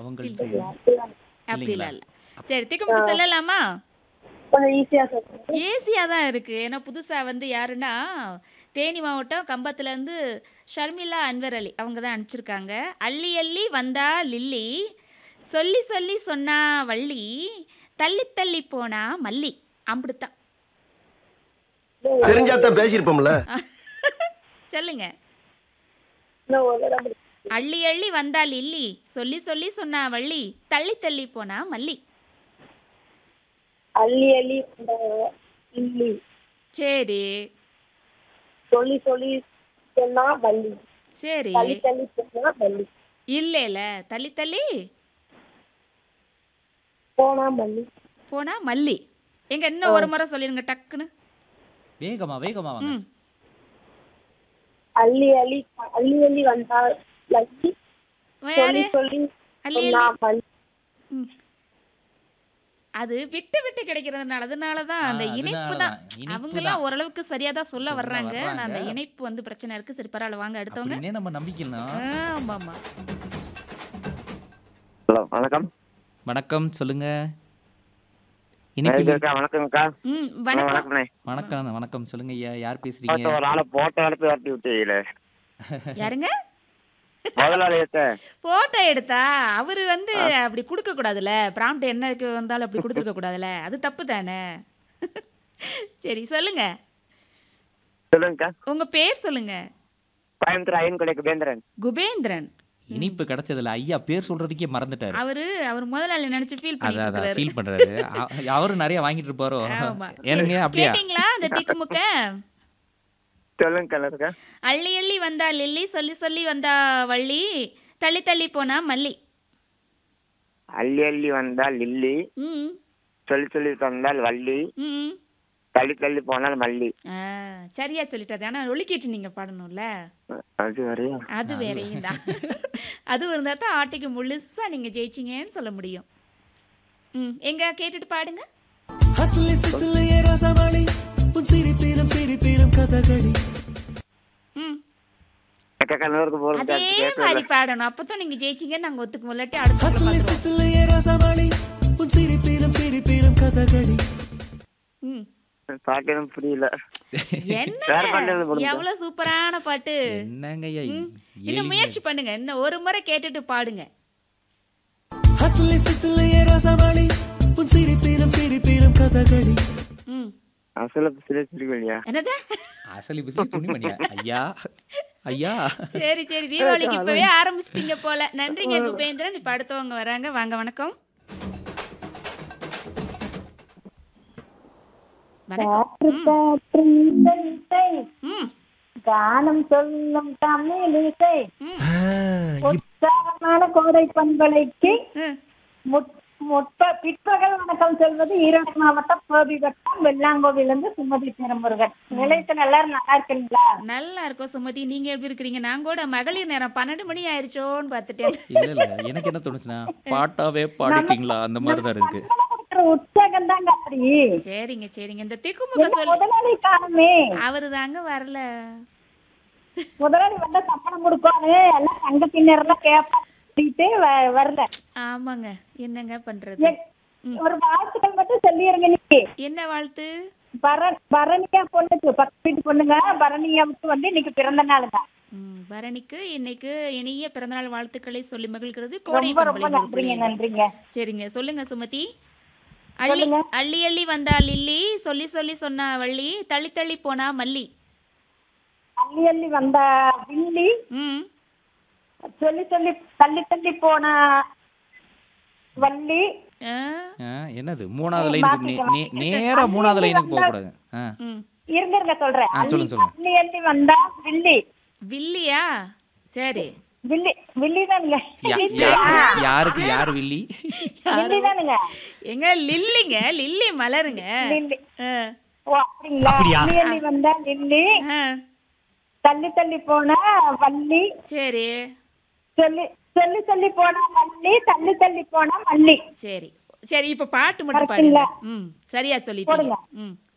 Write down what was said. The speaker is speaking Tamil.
அவங்கள்ட்ட அப்படிலாம் இல்ல சரி திக்குமுக்கு சொல்லலாமா கொஞ்சம் ஈஸியா சொல்லுங்க ஈஸியாக தான் இருக்கு ஏன்னா புதுசாக வந்து யாருன்னா தேனி மாவட்டம் கம்பத்துலேருந்து ஷர்மிளா அன்வர் அலி அவங்க தான் அனுப்பிச்சிருக்காங்க அள்ளி அள்ளி வந்தா லில்லி சொல்லி சொல்லி சொன்னா வள்ளி தள்ளி தள்ளி போனா மல்லி அப்படித்தான் தெரிஞ்சாதான் பேசியிருப்போம்ல சொல்லுங்க இன்னும் ஒரு இடம் இருக்கு. அள்ளி அள்ளி வந்தா லில்லி சொல்லி சொல்லி சொன்னா வள்ளி தள்ளி தள்ளி போனா மல்லி அள்ளி அள்ளி இந்த இல்லி சரி சொல்லி சொல்லி சொன்னா வள்ளி சரி தள்ளி தள்ளி சொன்னா வள்ளி இல்ல இல்ல தள்ளி தள்ளி போனா வள்ளி போனா மல்லி எங்க இன்னும் ஒரு முறை சொல்லிருங்க டக்குன்னு வேகமா வேகமா வாங்க ம் அள்ளி அள்ளி அள்ளி அள்ளி வந்தா லக்கி யாரு சொல்லி சொல்லி அள்ளி சொன்னா அள்ளி வள்ளி ம். அது விட்டு விட்டு கிடைக்கிறதுனால அதனால தான் அந்த ஆ, இணைப்பு அதனால தான் தான். இனிப்பு அவங்கெல்லாம் தான். ஓரளவுக்கு சரியா தான் சொல்ல சொல்ல வர்றாங்க ஆனா அந்த வர்றாங்க. இணைப்பு வந்து பிரச்சனை இருக்கு சரி பரவாயில்ல வாங்க அடுத்தவங்க அப்படின்னே நம்ம நம்பிக்கலாம் ஆமா ஆமா ஹலோ வணக்கம் வணக்கம் சொல்லுங்க இது இனிப்பில் இருக்கா வணக்கம்க்கா ம் ஆ, வணக்கம் வணக்கம்ண்ணே வணக்கம் வணக்கம் சொல்லுங்க ஐயா யார் போட்ட பேசுறீங்க ஒரு ஆளை போட்டோ எடுத்து வரட்டி விட்டீங்களே யாருங்க முதலாளியத்தை போட்டோ எடுத்தா அவரு வந்து அப்படி கொடுக்க கூடாதுல்ல ப்ராம்ப்ட் என்ன வந்தாலும் அப்படி கொடுத்துருக்க கூடாதுல்ல அது தப்பு தானே சரி சொல்லுங்க சொல்லுங்கக்கா உங்க பேர் சொல்லுங்க கோயம்புத்தூர் ஐயன் கொலை குபேந்திரன் குபேந்திரன் இனிப்பு கிடைச்சதுல ஐயா பேர் சொல்றதுக்கே மறந்துட்டாரு அவரு அவர் முதலாளி நினைச்சு ஃபீல் அதான் பண்ணிட்டு அதான் இருக்காரு ஃபீல் பண்றாரு அ- அவரும் நிறைய வாங்கிட்டு இருப்பாரோ ஆமா ஏனுங்க சரி, அப்படியா கேட்டீங்களா அந்த திக்குமுக்க சொல்லுங்கக்கா இருக்கா அள்ளி அள்ளி வந்தா லில்லி சொல்லி சொல்லி வந்தா வள்ளி தள்ளி தள்ளி போனா மல்லி அள்ளி அள்ளி வந்தால் லில்லி ம் சொல்லி சொல்லி தந்தால் வள்ளி ம் தள்ளி தள்ளி போனால் மல்லி ஆ, சரியா சொல்லிட்டாரு ஆனா ஒலிக்கிட்டு நீங்க பாடணும்ல அது வரையா அது வேறையும் தான் அது இருந்தா தான் ஆட்டிக்கு முழுசா நீங்க ஜெயிச்சீங்கன்னு சொல்ல முடியும் ம் எங்க கேட்டுட்டு பாடுங்க ஹஸ்லி ஃபிஸ்லி ஏ ரசமணி உன் சிரிப்பிலும் சிரிப்பிலும் கதகளி ம் அக்கா கண்ணூருக்கு போறது அதே மாதிரி பாடணும் அப்பதான் நீங்க ஜெயிச்சீங்கன்னு நாங்க ஒத்துக்க இல்லாட்டி அடுத்த ஹஸ்லி பார்த்துருவோம் ஃபிஸ்லி ஏ ரசமணி உன் சிரிப்பிலும் சிரிப்பிலும் கதகளி ம் பாக்கணும் புரியல வேற பாட்டு என்ன எழுத போடுங்க. எவ்வளவு சூப்பரான பாட்டு என்னங்க ஐயா ம். எலி- இன்னும் முயற்சி பண்ணுங்க இன்னும் ஒரு முறை கேட்டுட்டு பாடுங்க ஹஸ்லி ஃபிஸ்லி ஏ ரசமணி உன் சிரிப்பிலும் சிரிப்பிலும் கதகளி ம் அசல சில சிரிக்கலையா என்னது அசலி பிசலி துணிமணியா ஐயா ஐயா சரி சரி தீபாவளிக்கு இப்பவே ஆரம்பிச்சிட்டீங்க போல நன்றிங்க குபேந்திரன் இப்ப அடுத்தவங்க வராங்க வாங்க வணக்கம் வணக்கம் காற்று காற்று இந்த இசை ம் கானம் சொல்லும் தமிழிசை ம் உற்சாகமான கோடை பண்பலைக்கு ம். முட்- முற்ப பிற்பகல் வணக்கம் சொல்வது ஈரோடு மாவட்டம் கோபி வட்டம் வெள்ளாங்கோவிலிருந்து சுமதி திருமுருகன் நிலையத்தில் எல்லாரும் நல்லா இருக்கீங்களா நல்லா இருக்கோம் சுமதி நீங்க எப்படி இருக்கிறீங்க நான் கூட மகளிர் நேரம் பன்னெண்டு மணி ஆயிருச்சோன்னு பார்த்துட்டேன் இல்ல இல்ல எனக்கு என்ன தோணுச்சுன்னா பாட்டாவே பாடிட்டீங்களா அந்த மாதிரி தான் இருக்கு கொடுக்குற உற்சாகம் தாங்க அப்படி சரிங்க சரிங்க இந்த திக்குமுக என்ன சொல்லி முதலாளி காணுமே அவரு தாங்க வரல முதலாளி வந்தா சம்பளம் கொடுப்பாரு எல்லாம் தங்க பின்னர்லாம் கேட்பாங்க சொல்லிட்டு வ- வரல ஆமாங்க என்னங்க பண்றது ஒரு வாழ்த்துக்கள் மட்டும் சொல்லிடுங்க நீ என்ன வாழ்த்து பர பரணியா பொண்ணுக்கு பக்கத்து வீட்டு பொண்ணுங்க பரணியாவுக்கு வந்து இன்னைக்கு பிறந்த நாளுங்க ம், பரணிக்கு இன்னைக்கு இனிய பிறந்தநாள் வாழ்த்துக்களை சொல்லி மகிழ்கிறது கோடை ரொம்ப ரொம்ப பண்பலை நன்றிங்க நூறு நன்றிங்க சரிங்க சொல்லுங்க சுமதி அள்ளி அள்ளி அள்ளி வந்தா லில்லி சொல்லி சொல்லி சொன்னா வள்ளி தள்ளி தள்ளி போனா மல்லி அள்ளி அள்ளி வந்த வில்லி ம் சொல்லி சொல்லி தள்ளி தள்ளி போன வள்ளி ஆ, ஆ, என்னது மூணாவது லைனுக்கு நே- நே- நேரா மூணாவது லைனுக்கு போக கூடாது ஆ ம் இருங்க இருங்க சொல்றேன் ஆ, சொல்லுங்க, சொல்லுங்க. அள்ளி அள்ளி வந்தா வில்லி வில்லியா சரி வில்லி வில்லி தானுங்க யா- யா- யாருக்கு யார் வில்லி வில்லி தானுங்க எங்க லில்லிங்க லில்லி மலருங்க லில்லி ஆ, ஓ அப்படிங்களா அள்ளி அள்ளி வந்தா லில்லி ஆ, தள்ளி தள்ளி போன வள்ளி சரி சொல்லி சொல்லி சொல்லி போனா வள்ளி தள்ளி தள்ளி போனா மல்லி சரி சரி இப்ப பாட்டு மட்டும் பாடுங்க கரெக்ட்டுங்களா? ம் சரியா சொல்லிட்டீங்க போடுங்க. ம்